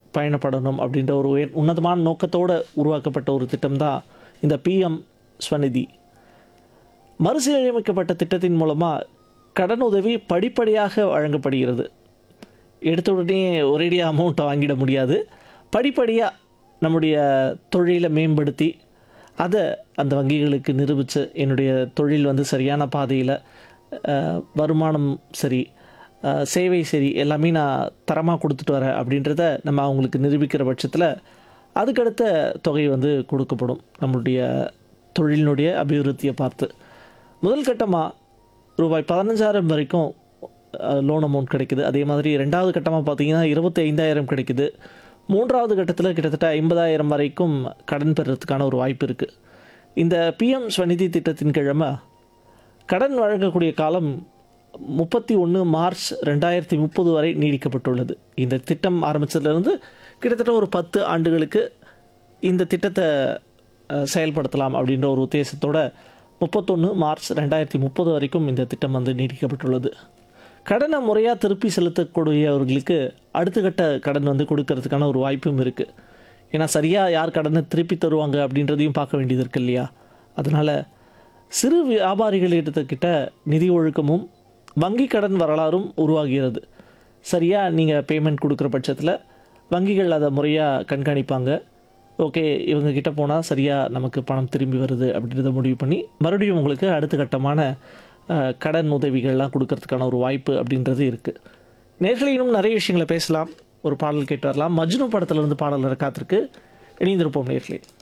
பயணப்படணும் அப்படின்ற ஒரு உயர் உன்னதமான நோக்கத்தோடு உருவாக்கப்பட்ட ஒரு திட்டம் தான் இந்த பிஎம் ஸ்வநிதி மறுசீரமைக்கப்பட்ட திட்டத்தின் மூலமாக கடனுதவி படிப்படியாக வழங்கப்படுகிறது எடுத்த உடனே ஒரேடியாக அமௌண்ட்டை வாங்கிட முடியாது படிப்படியாக நம்முடைய தொழிலை மேம்படுத்தி அதை அந்த வங்கிகளுக்கு நிரூபித்து என்னுடைய தொழில் வந்து சரியான பாதையில் அஹ், வருமானம் சரி அஹ், சேவை சரி எல்லாமே நான் தரமாக கொடுத்துட்டு வரேன் அப்படின்றத நம்ம அவங்களுக்கு நிரூபிக்கிற பட்சத்தில் அதுக்கடுத்த தொகை வந்து கொடுக்கப்படும் நம்மளுடைய தொழிலினுடைய அபிவிருத்தியை பார்த்து முதல் கட்டமாக ரூபாய் பதினஞ்சாயிரம் வரைக்கும் லோன் அமௌண்ட் கிடைக்குது அதே மாதிரி ரெண்டாவது கட்டமாக பார்த்தீங்கன்னா இருபத்தி ஐந்தாயிரம் கிடைக்குது மூன்றாவது கட்டத்தில் கிட்டத்தட்ட ஐம்பதாயிரம் வரைக்கும் கடன் பெறுறதுக்கான ஒரு வாய்ப்பு இருக்குது இந்த பிஎம் ஸ்வநிதி திட்டத்தின் கிழமை கடன் வழங்கக்கூடிய காலம் முப்பத்தி ஒன்று மார்ச் ரெண்டாயிரத்தி முப்பது வரை நீடிக்கப்பட்டுள்ளது இந்த திட்டம் ஆரம்பித்ததுலேருந்து கிட்டத்தட்ட ஒரு பத்து ஆண்டுகளுக்கு இந்த திட்டத்தை அஹ், செயல்படுத்தலாம் அப்படின்ற ஒரு உத்தேசத்தோட முப்பத்தொன்று மார்ச் ரெண்டாயிரத்தி முப்பது வரைக்கும் இந்த திட்டம் வந்து நீடிக்கப்பட்டுள்ளது கடனை முறையாக திருப்பி செலுத்தக்கூடியவர்களுக்கு அடுத்த கட்ட கடன் வந்து கொடுக்கறதுக்கான ஒரு வாய்ப்பும் இருக்குது ஏன்னா சரியாக யார் கடனை திருப்பி தருவாங்க அப்படின்றதையும் பார்க்க வேண்டியது இருக்கு இல்லையா அதனால் சிறு வியாபாரிகளிடத்துக்கிட்ட நிதி ஒழுக்கமும் வங்கி கடன் வரலாறும் உருவாகிறது சரியாக நீங்கள் பேமெண்ட் கொடுக்குற பட்சத்தில் வங்கிகள் அதை முறையாக கண்காணிப்பாங்க ஓகே இவங்க கிட்ட போனால் சரியாக நமக்கு பணம் திரும்பி வருது அப்படின்றத முடிவு பண்ணி மறுபடியும் உங்களுக்கு அடுத்த கட்டமான அஹ், கடன் உதவிகள்லாம் கொடுக்கறதுக்கான ஒரு வாய்ப்பு அப்படின்றது இருக்குது நேர்களை இன்னும் நிறைய விஷயங்களை பேசலாம் ஒரு பாடல் கேட்டு வரலாம் மஜ்னு படத்துல இருந்து பாடல் காத்திருக்கு இணைந்திருப்போம் நேர்களே